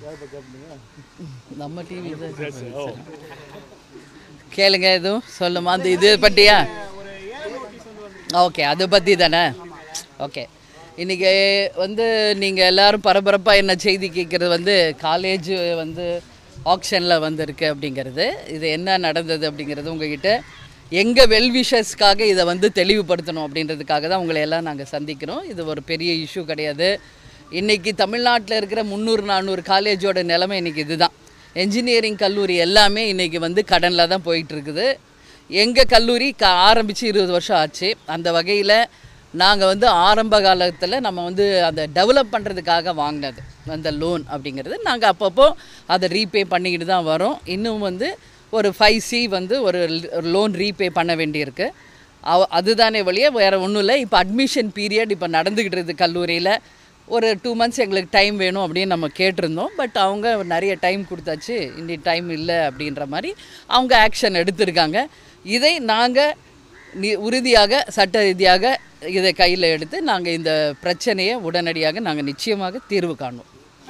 நம்ம டிவி கேளுங்க எதுவும் சொல்லுமா அந்த இது பற்றியா ஓகே அதை பற்றி தானே ஓகே இன்றைக்கி வந்து நீங்கள் எல்லாரும் பரபரப்பாக என்ன செய்தி கேட்குறது வந்து காலேஜ் வந்து ஆக்ஷனில் வந்திருக்கு அப்படிங்கிறது இது என்ன நடந்தது அப்படிங்கிறது உங்ககிட்ட எங்கள் வெல்விஷர்ஸ்க்காக இதை வந்து தெளிவுபடுத்தணும் அப்படின்றதுக்காக தான் உங்களை எல்லாம் நாங்கள் சந்திக்கிறோம் இது ஒரு பெரிய இஷ்யூ கிடையாது இன்றைக்கி தமிழ்நாட்டில் இருக்கிற முந்நூறு நானூறு காலேஜோட நிலைமை இன்றைக்கி இதுதான் என்ஜினியரிங் கல்லூரி எல்லாமே இன்றைக்கி வந்து கடனில் தான் போயிட்டு இருக்குது எங்கள் கல்லூரி க ஆரம்பித்து இருபது வருஷம் ஆச்சு அந்த வகையில் நாங்கள் வந்து ஆரம்ப காலத்தில் நம்ம வந்து அதை டெவலப் பண்ணுறதுக்காக வாங்கினது அந்த லோன் அப்படிங்கிறது நாங்கள் அப்பப்போ அதை ரீபே பண்ணிக்கிட்டு தான் வரோம் இன்னும் வந்து ஒரு ஃபைவ் சி வந்து ஒரு லோன் ரீபே பண்ண வேண்டியிருக்கு அவ அதுதானே வழியே வேறு ஒன்றும் இல்லை இப்போ அட்மிஷன் பீரியட் இப்போ நடந்துக்கிட்டு இருக்குது கல்லூரியில் ஒரு டூ மந்த்ஸ் எங்களுக்கு டைம் வேணும் அப்படின்னு நம்ம கேட்டிருந்தோம் பட் அவங்க நிறைய டைம் கொடுத்தாச்சு இன்னி டைம் இல்லை அப்படின்ற மாதிரி அவங்க ஆக்ஷன் எடுத்திருக்காங்க இதை நாங்கள் நி உறுதியாக சட்ட ரீதியாக இதை கையில் எடுத்து நாங்கள் இந்த பிரச்சனையை உடனடியாக நாங்கள் நிச்சயமாக தீர்வு காணுவோம்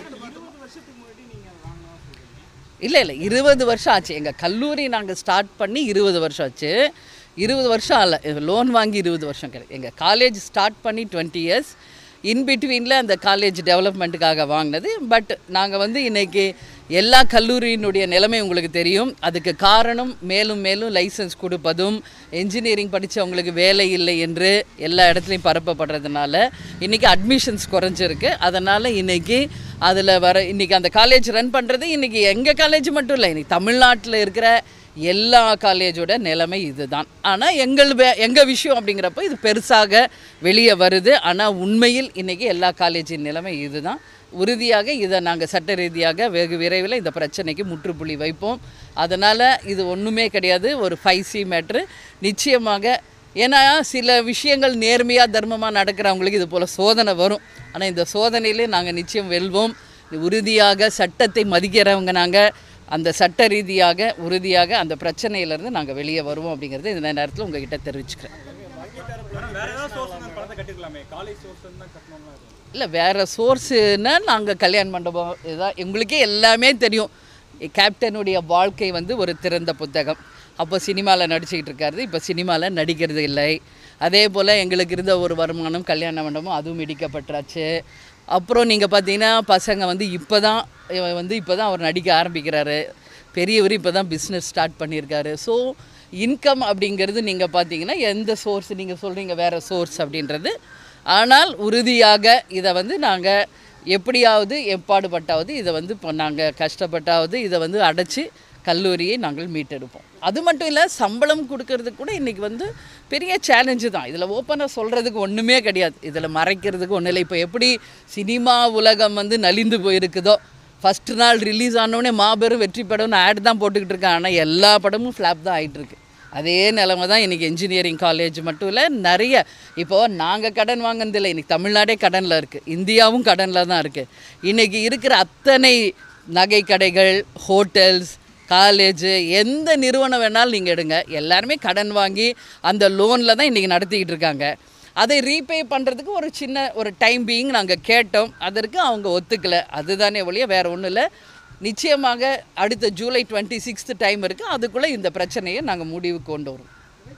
இல்லை இல்லை இருபது வருஷம் ஆச்சு எங்கள் கல்லூரி நாங்கள் ஸ்டார்ட் பண்ணி இருபது வருஷம் ஆச்சு இருபது வருஷம் ஆகல லோன் வாங்கி இருபது வருஷம் கிடையாது எங்கள் காலேஜ் ஸ்டார்ட் பண்ணி டுவெண்ட்டி இயர்ஸ் இன் பிட்வீனில் அந்த காலேஜ் டெவலப்மெண்ட்டுக்காக வாங்கினது பட் நாங்கள் வந்து இன்றைக்கி எல்லா கல்லூரியினுடைய நிலைமை உங்களுக்கு தெரியும் அதுக்கு காரணம் மேலும் மேலும் லைசன்ஸ் கொடுப்பதும் என்ஜினியரிங் படித்தவங்களுக்கு வேலை இல்லை என்று எல்லா இடத்துலையும் பரப்பப்படுறதுனால இன்றைக்கி அட்மிஷன்ஸ் குறைஞ்சிருக்கு அதனால் இன்றைக்கி அதில் வர இன்றைக்கி அந்த காலேஜ் ரன் பண்ணுறது இன்றைக்கி எங்கள் காலேஜ் மட்டும் இல்லை இன்றைக்கி தமிழ்நாட்டில் இருக்கிற எல்லா காலேஜோட நிலைமை இதுதான் ஆனால் எங்கள் வே எங்கள் விஷயம் அப்படிங்கிறப்போ இது பெருசாக வெளியே வருது ஆனால் உண்மையில் இன்றைக்கி எல்லா காலேஜின் நிலைமை இதுதான் உறுதியாக இதை நாங்கள் சட்ட ரீதியாக வெகு விரைவில் இந்த பிரச்சனைக்கு முற்றுப்புள்ளி வைப்போம் அதனால் இது ஒன்றுமே கிடையாது ஒரு ஃபைவ் சி மேட்ரு நிச்சயமாக ஏன்னா சில விஷயங்கள் நேர்மையாக தர்மமாக நடக்கிறவங்களுக்கு இது போல் சோதனை வரும் ஆனால் இந்த சோதனையிலே நாங்கள் நிச்சயம் வெல்வோம் உறுதியாக சட்டத்தை மதிக்கிறவங்க நாங்கள் அந்த சட்ட ரீதியாக உறுதியாக அந்த பிரச்சனையிலேருந்து நாங்கள் வெளியே வருவோம் அப்படிங்கிறது இந்த நேரத்தில் உங்ககிட்ட தெரிவிச்சுக்கிறேன் வேற ஏதாவது சோர்ஸ் பணத்தை கட்டிருக்கலாமே காலேஜ் சோர்ஸ் தான் கட்டணும்னா இல்லை வேறு சோர்ஸுன்னா நாங்கள் கல்யாண மண்டபம் இதுதான் எங்களுக்கே எல்லாமே தெரியும் கேப்டனுடைய வாழ்க்கை வந்து ஒரு திறந்த புத்தகம் அப்போ சினிமாவில் நடிச்சுக்கிட்டு இருக்காரு இப்போ சினிமாவில் நடிக்கிறது இல்லை அதே போல் எங்களுக்கு இருந்த ஒரு வருமானம் கல்யாண மண்டபம் அதுவும் இடிக்கப்பட்டாச்சு அப்புறம் நீங்கள் பார்த்தீங்கன்னா பசங்க வந்து இப்போ தான் வந்து இப்போ தான் அவர் நடிக்க ஆரம்பிக்கிறாரு பெரியவர் இப்போ தான் பிஸ்னஸ் ஸ்டார்ட் பண்ணியிருக்காரு ஸோ இன்கம் அப்படிங்கிறது நீங்கள் பார்த்தீங்கன்னா எந்த சோர்ஸ் நீங்கள் சொல்கிறீங்க வேறு சோர்ஸ் அப்படின்றது ஆனால் உறுதியாக இதை வந்து நாங்கள் எப்படியாவது எப்பாடுபட்டாவது இதை வந்து இப்போ நாங்கள் கஷ்டப்பட்டாவது இதை வந்து அடைச்சி கல்லூரியை நாங்கள் மீட்டெடுப்போம் அது மட்டும் இல்லை சம்பளம் கொடுக்கறதுக்கு கூட இன்றைக்கி வந்து பெரிய சேலஞ்சு தான் இதில் ஓப்பனாக சொல்கிறதுக்கு ஒன்றுமே கிடையாது இதில் மறைக்கிறதுக்கு ஒன்றும் இல்லை இப்போ எப்படி சினிமா உலகம் வந்து நலிந்து போயிருக்குதோ ஃபஸ்ட் நாள் ரிலீஸ் ஆனோடனே மாபெரும் வெற்றி படம்னு ஆட் தான் போட்டுக்கிட்டு இருக்காங்க ஆனால் எல்லா படமும் ஃப்ளாப் தான் ஆயிட்டு இருக்கு அதே நிலைமை தான் இன்றைக்கி இன்ஜினியரிங் காலேஜ் மட்டும் இல்லை நிறைய இப்போது நாங்கள் கடன் வாங்கினதில்லை இன்றைக்கி தமிழ்நாடே கடனில் இருக்குது இந்தியாவும் கடனில் தான் இருக்குது இன்றைக்கி இருக்கிற அத்தனை நகை கடைகள் ஹோட்டல்ஸ் காலேஜு எந்த நிறுவனம் வேணாலும் நீங்கள் எடுங்க எல்லாருமே கடன் வாங்கி அந்த லோனில் தான் இன்றைக்கி நடத்திக்கிட்டு இருக்காங்க அதை ரீபே பண்ணுறதுக்கு ஒரு சின்ன ஒரு டைம் பீயிங் நாங்கள் கேட்டோம் அதற்கு அவங்க ஒத்துக்கலை அதுதானே ஒழிய வேறு ஒன்றும் இல்லை நிச்சயமாக அடுத்த ஜூலை டுவெண்ட்டி சிக்ஸ்த் டைம் இருக்குது அதுக்குள்ளே இந்த பிரச்சனையை நாங்கள் முடிவுக்கு கொண்டு வரோம்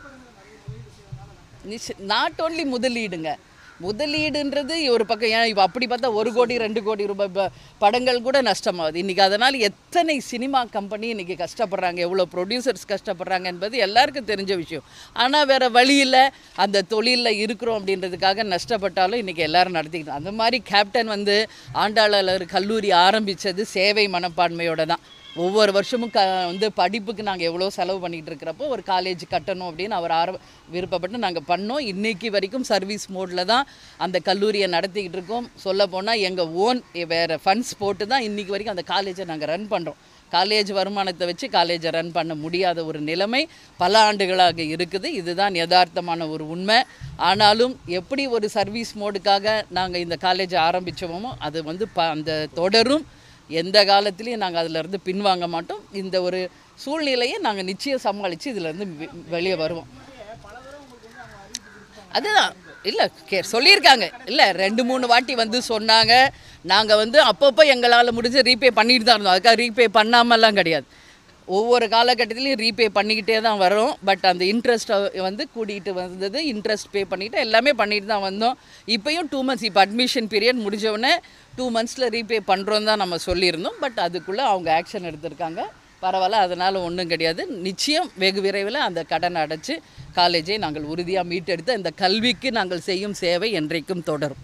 நிச்ச நாட் ஓன்லி முதலீடுங்க முதலீடுன்றது ஒரு பக்கம் ஏன் இப்போ அப்படி பார்த்தா ஒரு கோடி ரெண்டு கோடி ரூபாய் ப- படங்கள் கூட நஷ்டமாகுது இன்றைக்கி அதனால் எத்தனை சினிமா கம்பெனி இன்றைக்கி கஷ்டப்படுறாங்க எவ்வளோ ப்ரொடியூசர்ஸ் கஷ்டப்படுறாங்க என்பது எல்லாருக்கும் தெரிஞ்ச விஷயம் ஆனால் வேறு வழியில் அந்த தொழிலில் இருக்கிறோம் அப்படின்றதுக்காக நஷ்டப்பட்டாலும் இன்றைக்கி எல்லாரும் நடத்திக்கிட்டோம் அந்த மாதிரி கேப்டன் வந்து ஆண்டாளர் கல்லூரி ஆரம்பித்தது சேவை மனப்பான்மையோட தான் ஒவ்வொரு வருஷமும் க வந்து படிப்புக்கு நாங்கள் எவ்வளோ செலவு பண்ணிகிட்டு இருக்கிறப்போ ஒரு காலேஜ் கட்டணும் அப்படின்னு அவர் ஆர விருப்பப்பட்டு நாங்கள் பண்ணோம் இன்னைக்கு வரைக்கும் சர்வீஸ் மோடில் தான் அந்த கல்லூரியை நடத்திக்கிட்டு இருக்கோம் சொல்ல போனால் எங்கள் ஓன் வேறு ஃபண்ட்ஸ் போட்டு தான் இன்றைக்கி வரைக்கும் அந்த காலேஜை நாங்கள் ரன் பண்ணுறோம் காலேஜ் வருமானத்தை வச்சு காலேஜை ரன் பண்ண முடியாத ஒரு நிலைமை பல ஆண்டுகளாக இருக்குது இதுதான் யதார்த்தமான ஒரு உண்மை ஆனாலும் எப்படி ஒரு சர்வீஸ் மோடுக்காக நாங்கள் இந்த காலேஜை ஆரம்பித்தோமோ அது வந்து ப அந்த தொடரும் எந்த காலத்துலேயும் நாங்கள் அதிலிருந்து பின்வாங்க மாட்டோம் இந்த ஒரு சூழ்நிலையை நாங்கள் நிச்சயம் சமாளித்து இதிலேருந்து வெளியே வருவோம் அதுதான் இல்லை கே சொல்லியிருக்காங்க இல்லை ரெண்டு மூணு வாட்டி வந்து சொன்னாங்க நாங்கள் வந்து அப்பப்போ எங்களால் முடிஞ்ச ரீபே பண்ணிட்டு தான் இருந்தோம் அதுக்காக ரீபே பண்ணாமலாம் கிடையாது ஒவ்வொரு காலகட்டத்திலையும் ரீபே பண்ணிக்கிட்டே தான் வரோம் பட் அந்த இன்ட்ரெஸ்ட்டை வந்து கூட்டிகிட்டு வந்தது இன்ட்ரெஸ்ட் பே பண்ணிட்டு எல்லாமே பண்ணிட்டு தான் வந்தோம் இப்போயும் டூ மந்த்ஸ் இப்போ அட்மிஷன் பீரியட் முடிஞ்சவுடனே டூ மந்த்ஸில் ரீபே பண்ணுறோம் தான் நம்ம சொல்லியிருந்தோம் பட் அதுக்குள்ளே அவங்க ஆக்ஷன் எடுத்திருக்காங்க பரவாயில்ல அதனால் ஒன்றும் கிடையாது நிச்சயம் வெகு விரைவில் அந்த கடனை அடைச்சு காலேஜை நாங்கள் உறுதியாக மீட்டெடுத்து இந்த கல்விக்கு நாங்கள் செய்யும் சேவை என்றைக்கும் தொடரும்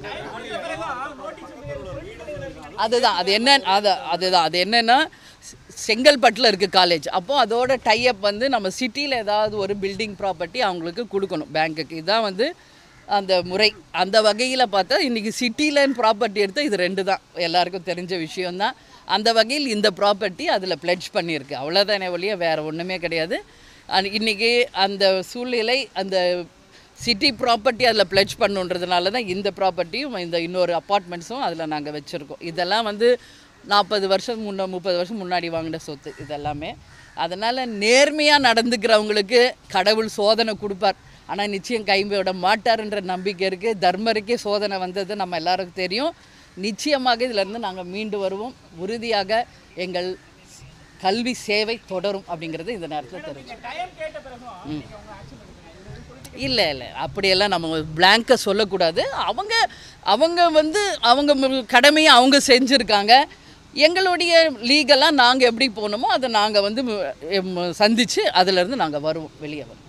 அதுதான் அது என்ன அது அதுதான் அது என்னென்னா செங்கல்பட்டில் இருக்குது காலேஜ் அப்போது அதோட டைஅப் வந்து நம்ம சிட்டியில் ஏதாவது ஒரு பில்டிங் ப்ராப்பர்ட்டி அவங்களுக்கு கொடுக்கணும் பேங்க்குக்கு இதுதான் வந்து அந்த முறை அந்த வகையில் பார்த்தா இன்றைக்கி சிட்டியில் ப்ராப்பர்ட்டி எடுத்தால் இது ரெண்டு தான் எல்லாருக்கும் தெரிஞ்ச விஷயம்தான் அந்த வகையில் இந்த ப்ராப்பர்ட்டி அதில் pledge பண்ணியிருக்கு அவ்வளோதானே ஒழிய வேறு ஒன்றுமே கிடையாது அன்- இன்னைக்கு அந்த சூழ்நிலை அந்த சிட்டி ப்ராப்பர்ட்டி அதில் pledge பண்ணுன்றதுனால தான் இந்த ப்ராப்பர்ட்டியும் இந்த இன்னொரு அப்பார்ட்மெண்ட்ஸும் அதில் நாங்கள் வச்சுருக்கோம் இதெல்லாம் வந்து நாற்பது வருஷம் முன்ன முப்பது வருஷம் முன்னாடி வாங்கின சொத்து இதெல்லாமே அதனால் நேர்மையாக நடந்துக்கிறவங்களுக்கு கடவுள் சோதனை கொடுப்பார் ஆனால் நிச்சயம் கைவிட மாட்டார்ன்ற நம்பிக்கை இருக்குது தர்மருக்கே சோதனை வந்தது நம்ம எல்லாருக்கும் தெரியும் நிச்சயமாக இதிலிருந்து நாங்கள் மீண்டு வருவோம் உறுதியாக எங்கள் கல்வி சேவை தொடரும் அப்படிங்கிறது இந்த நேரத்தில் தெரியும் இல்லை இல்லை அப்படியெல்லாம் நம்ம பிளாங்கை சொல்லக்கூடாது அவங்க அவங்க வந்து அவங்க மு- கடமையை அவங்க செஞ்சுருக்காங்க எங்களுடைய லீகலாக நாங்கள் எப்படி போகணுமோ அதை நாங்கள் வந்து மு- எம் சந்தித்து அதிலேருந்து நாங்கள் வருவோம் வெளியே வரோம்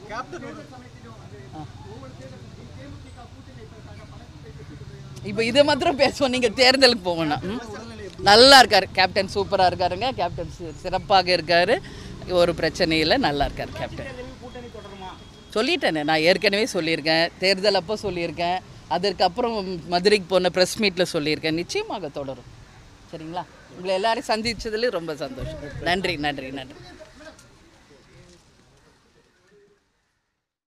இப்போ இது மாத்திரம் பேசுவோம் நீங்கள் தேர்தலுக்கு போகணும் ம்? நல்லா இருக்கார் கேப்டன் சூப்பராக இருக்காருங்க கேப்டன் சி- சிறப்பாக இருக்கார் ஒரு பிரச்சனையில் நல்லா இருக்கார் கேப்டன் சொல்லிட்டேனே நான் ஏற்கனவே சொல்லியிருக்கேன் தேர்தல் அப்போ சொல்லியிருக்கேன் அதற்கப்புறம் மதுரைக்கு போன ப்ரெஸ் மீட்டில் சொல்லியிருக்கேன் நிச்சயமாக தொடரும் சரிங்களா உங்களை எல்லாரையும் சந்திச்சதுல ரொம்ப சந்தோஷம் நன்றி நன்றி நன்றி